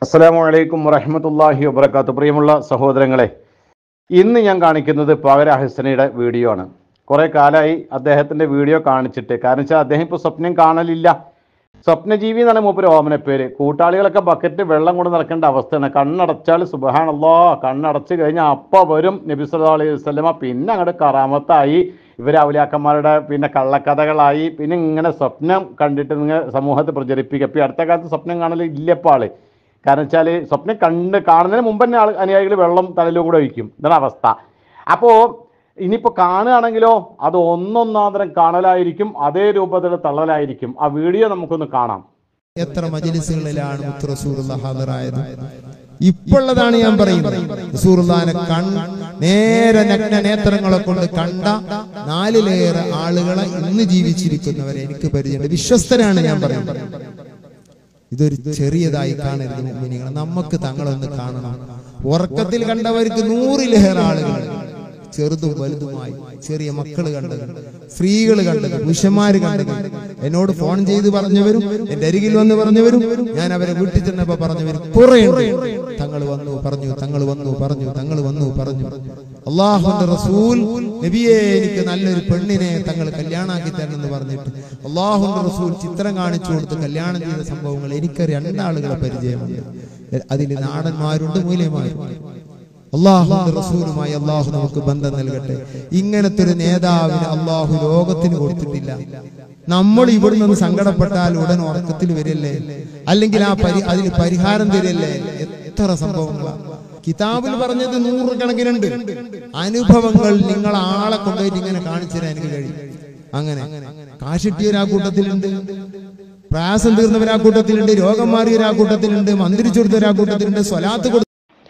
അസ്സലാമു അലൈക്കും വറഹ്മത്തുള്ളാഹി വബറകാത്തു പ്രിയമുള്ള സഹോദരങ്ങളെ ഇന്ന് ഞാൻ കാണിക്കുന്നത് പകര ഹസനയുടെ വീഡിയോ ആണ് കുറേ കാലമായി അദ്ദേഹത്തിൻ്റെ വീഡിയോ കാണിച്ചിട്ട് കാരണം വെച്ചാൽ അദ്ദേഹം ഇപ്പോൾ സ്വപ്നം കാണലില്ല സ്വപ്നജീവി എന്നാണ് മൂപ്പര് ഓമന പേര് കൂട്ടാളികളൊക്കെ ബക്കറ്റ് വെള്ളം കൊണ്ട് നടക്കേണ്ട അവസ്ഥയാണ് കണ്ണടച്ചാൽ സുബഹാനല്ലോ കണ്ണടച്ച് കഴിഞ്ഞാൽ അപ്പം വരും നബി സല്ലല്ലാഹു അലൈഹി വസല്ലമ പിന്നെ അങ്ങോട്ട് കറാമത്തായി ഇവർ ഔലിയാക്കന്മാരുടെ പിന്നെ കള്ളക്കഥകളായി പിന്നെ ഇങ്ങനെ സ്വപ്നം കണ്ടിട്ട് നിങ്ങൾ സമൂഹത്തെ പ്രചരിപ്പിക്കുക ഇപ്പം ഈ അടുത്ത കാലത്ത് സ്വപ്നം കാണൽ ഇല്ലപ്പോൾ ആള് കാരണം വെച്ചാൽ സ്വപ്നം കണ്ട് കാണുന്നതിന് മുമ്പ് തന്നെ ആൾ അനുയായികൾ വെള്ളം തലയിലും കൂടെ ഒഴിക്കും ഇതാണ് അവസ്ഥ അപ്പോൾ ഇനിയിപ്പോൾ കാണുകയാണെങ്കിലോ അത് ഒന്നൊന്നാന്തരം കാണലായിരിക്കും അതേ രൂപത്തിൽ തള്ളലായിരിക്കും ആ വീഡിയോ നമുക്കൊന്ന് കാണാം എത്ര മജിലിസുകളിലാണ് മുത്ത് റസൂലുള്ള ഹാജറായത് ഇപ്പോഴതാണ് ഞാൻ പറയുന്നത് റസൂലുള്ളാനെ കൺ നേരെ നഗ്ന നേത്രങ്ങളെ കൊണ്ട് കണ്ട നാലിലേറെ ആളുകളെ ഇന്ന് ജീവിച്ചിരിക്കുന്നവരെ എനിക്ക് പരിചയമുണ്ട് വിശ്വസ്തരാണ് ഞാൻ പറയുന്നത് ഇതൊരു ചെറിയതായി കാണരുത് മുഅ്മിനീങ്ങളെ നമുക്ക് തങ്ങളൊന്ന് കാണണം ഉറക്കത്തിൽ കണ്ടവർക്ക് നൂറിലേറെ ആളുകൾ ചെറുതും വലുതുമായി ചെറിയ മക്കൾ കണ്ടത് സ്ത്രീകൾ കണ്ടത് പുരുഷന്മാര് കണ്ടത് എന്നോട് ഫോൺ ചെയ്ത് പറഞ്ഞവരും എന്റെ അരികിൽ വന്ന് പറഞ്ഞവരും ഞാൻ അവരെ വീട്ടിൽ ചെന്നപ്പോ പറഞ്ഞവരും കുറെ തങ്ങൾ വന്നു പറഞ്ഞു തങ്ങൾ വന്നു പറഞ്ഞു തങ്ങൾ വന്നു പറഞ്ഞു അള്ളാഹുന്റെ റസൂൽ നബിയെ എനിക്ക് നല്ലൊരു പെണ്ണിനെ തങ്ങൾ കല്യാണാക്കി തരണം എന്ന് പറഞ്ഞിട്ട് അള്ളാഹുന്റെ റസൂൽ ചിത്രം കാണിച്ചു കൊടുത്ത് കല്യാണം ചെയ്ത സംഭവങ്ങൾ എനിക്ക് രണ്ടാളുകളെ പരിചയമുണ്ട് അതിൽ നാടന്മാരുണ്ട് മൂല്യമാരുണ്ട് അള്ളാഹുന്റെ റസൂലുമായി അള്ളാഹു നമുക്ക് ബന്ധം നൽകട്ടെ ഇങ്ങനത്തെ ഒരു നേതാവിന് അള്ളാഹു ലോകത്തിന് കൊടുത്തിട്ടില്ല നമ്മൾ ഇവിടെ നിന്ന് സങ്കടപ്പെട്ടാൽ ഉടൻ ഉറക്കത്തിൽ വരില്ലേ അല്ലെങ്കിൽ ആ പരി അതിന് പരിഹാരം തരില്ലേ എത്ര സംഭവങ്ങളാണ് കിതാബിൽ പറഞ്ഞത് നൂറുകണക്കിനുണ്ട് അനുഭവങ്ങൾ നിങ്ങൾ ആളെ കൊണ്ടുപോയിട്ട് ഇങ്ങനെ കാണിച്ചു തരാൻ എനിക്ക് കഴിയും അങ്ങനെ കാശിട്ടിയൊരു ആ കൂട്ടത്തിലുണ്ട് പ്രയാസം തീർന്നവർ ആ കൂട്ടത്തിലുണ്ട് രോഗം മാറിയൊരു ആ കൂട്ടത്തിലുണ്ട് മന്ത്രിച്ചു കൊടുത്തവർ ആ കൂട്ടത്തിലുണ്ട് സ്വലാത്ത് കൊടുത്ത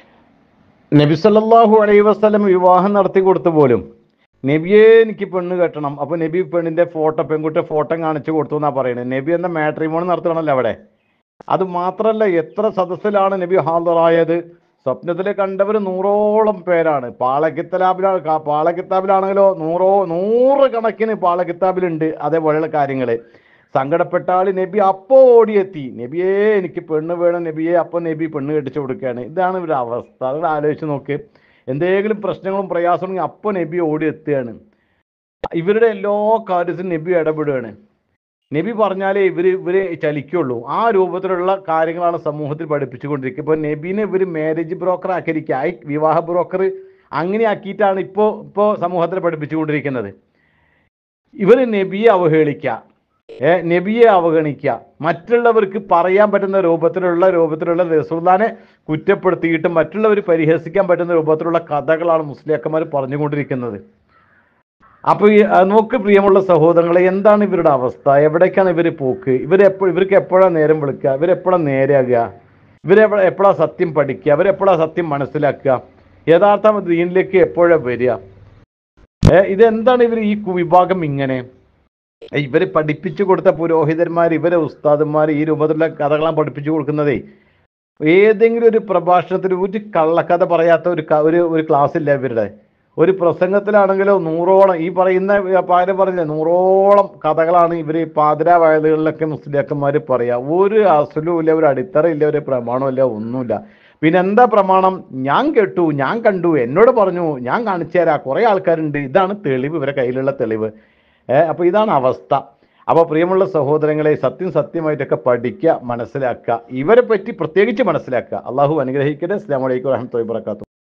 നബി സല്ലല്ലാഹു അലൈഹി വസല്ലം വിവാഹം നടത്തി കൊടുത്തു പോലും നബിയെ എനിക്ക് പെണ്ണ് കെട്ടണം അപ്പൊ നബി പെണ്ണിന്റെ ഫോട്ടോ പെൺകുട്ടിയുടെ ഫോട്ടോ കാണിച്ചു കൊടുത്തു എന്നാ പറയുന്നത് നബി എന്ന മാട്രിമോൺ നടത്തണമല്ലോ അവിടെ അത് മാത്രല്ല എത്ര സദസ്സിലാണ് നബി ഹാജറായത് സ്വപ്നത്തിൽ കണ്ടവർ നൂറോളം പേരാണ് പാളക്കിത്താബിലാണ് പാളക്കിത്താബിലാണെങ്കിലോ നൂറോ നൂറ് കണക്കിന് പാളക്കിത്താബിലുണ്ട് അതേപോലെയുള്ള കാര്യങ്ങൾ സങ്കടപ്പെട്ട ആള് നബി അപ്പോ ഓടിയെത്തി നബിയെ എനിക്ക് പെണ്ണ് വേണം നബിയെ അപ്പൊ നബി പെണ്ണ് കെട്ടിച്ചു കൊടുക്കുകയാണ് ഇതാണ് ഒരു അവസ്ഥ അത് ആലോചിച്ച് നോക്ക് എന്തെങ്കിലും പ്രശ്നങ്ങളും പ്രയാസങ്ങളും അപ്പൊ നബി ഓടിയെത്തുകയാണ് ഇവരുടെ എല്ലാ കാര്യത്തിലും നബി ഇടപെടുകയാണ് നബി പറഞ്ഞാലേ ഇവര് ഇവര് ചലിക്കുള്ളൂ ആ രൂപത്തിലുള്ള കാര്യങ്ങളാണ് സമൂഹത്തിൽ പഠിപ്പിച്ചുകൊണ്ടിരിക്കുക ഇപ്പൊ നബീനെ ഇവര് മാരേജ് ബ്രോക്കർ ആക്കിയിരിക്കുക ഈ വിവാഹ ബ്രോക്കർ അങ്ങനെ ആക്കിയിട്ടാണ് ഇപ്പോൾ ഇപ്പോൾ സമൂഹത്തിൽ പഠിപ്പിച്ചുകൊണ്ടിരിക്കുന്നത് ഇവര് നബിയെ അവഹേളിക്കുക ഏ നബിയെ അവഗണിക്കുക മറ്റുള്ളവർക്ക് പറയാൻ പറ്റുന്ന രൂപത്തിലുള്ള രൂപത്തിലുള്ള റസൂല്ലാനെ കുറ്റപ്പെടുത്തിയിട്ട് മറ്റുള്ളവർ പരിഹസിക്കാൻ പറ്റുന്ന രൂപത്തിലുള്ള കഥകളാണ് മുസ്ലിയാക്കന്മാർ പറഞ്ഞുകൊണ്ടിരിക്കുന്നത് അപ്പൊ ഈ ആ, നോക്ക് പ്രിയമുള്ള സഹോദരങ്ങളെ എന്താണ് ഇവരുടെ അവസ്ഥ എവിടേക്കാണ് ഇവർ പോക്ക് ഇവരെപ്പോ ഇവർക്ക് എപ്പോഴാണ് നേരം വിളിക്കുക ഇവരെപ്പോഴാണ് നേരെയാകുക ഇവരെപ്പോഴാ എപ്പോഴാണ് സത്യം പഠിക്കുക ഇവരെപ്പോഴാണ് സത്യം മനസ്സിലാക്കുക യഥാർത്ഥ ദീനിലേക്ക് എപ്പോഴാണ് വരിക ഏ ഇതെന്താണ് ഇവർ ഈ കു- വിഭാഗം ഇങ്ങനെ ഇവര് പഠിപ്പിച്ചു കൊടുത്ത പുരോഹിതന്മാർ ഇവരെ ഉസ്താദന്മാർ ഈ രൂപത്തിലുള്ള കഥകളാണ് പഠിപ്പിച്ചു കൊടുക്കുന്നതേ ഏതെങ്കിലും ഒരു പ്രഭാഷണത്തിൽ ഒരു കള്ളക്കഥ പറയാത്ത ഒരു ക- ഒരു ഒരു ക്ലാസ് ഇല്ല ഇവരുടെ ഒരു പ്രസംഗത്തിലാണെങ്കിലോ നൂറോളം ഈ പറയുന്ന പാര പറഞ്ഞ നൂറോളം കഥകളാണ് ഇവർ പാതിരാ വയലുകളിലൊക്കെ മുസ്ലിയാക്കന്മാർ പറയാ ഒരു അസലും ഇല്ല ഒരു അടിത്തറ ഇല്ല ഒരു പ്രമാണവും ഇല്ല ഒന്നുമില്ല പിന്നെ എന്താ പ്രമാണം ഞാൻ കേട്ടു ഞാൻ കണ്ടു എന്നോട് പറഞ്ഞു ഞാൻ കാണിച്ചു തരാം കുറെ ആൾക്കാരുണ്ട് ഇതാണ് തെളിവ് ഇവരെ കയ്യിലുള്ള തെളിവ് ഏഹ് അപ്പൊ ഇതാണ് അവസ്ഥ അപ്പോൾ പ്രിയമുള്ള സഹോദരങ്ങളെ സത്യം സത്യമായിട്ടൊക്കെ പഠിക്കുക മനസ്സിലാക്കുക ഇവരെ പറ്റി പ്രത്യേകിച്ച് മനസ്സിലാക്കുക അള്ളാഹു അനുഗ്രഹിക്കട്ടെ അസ്ലാം വലൈക്കും വരഹമുല്ലാ വാബർക്കാത്തു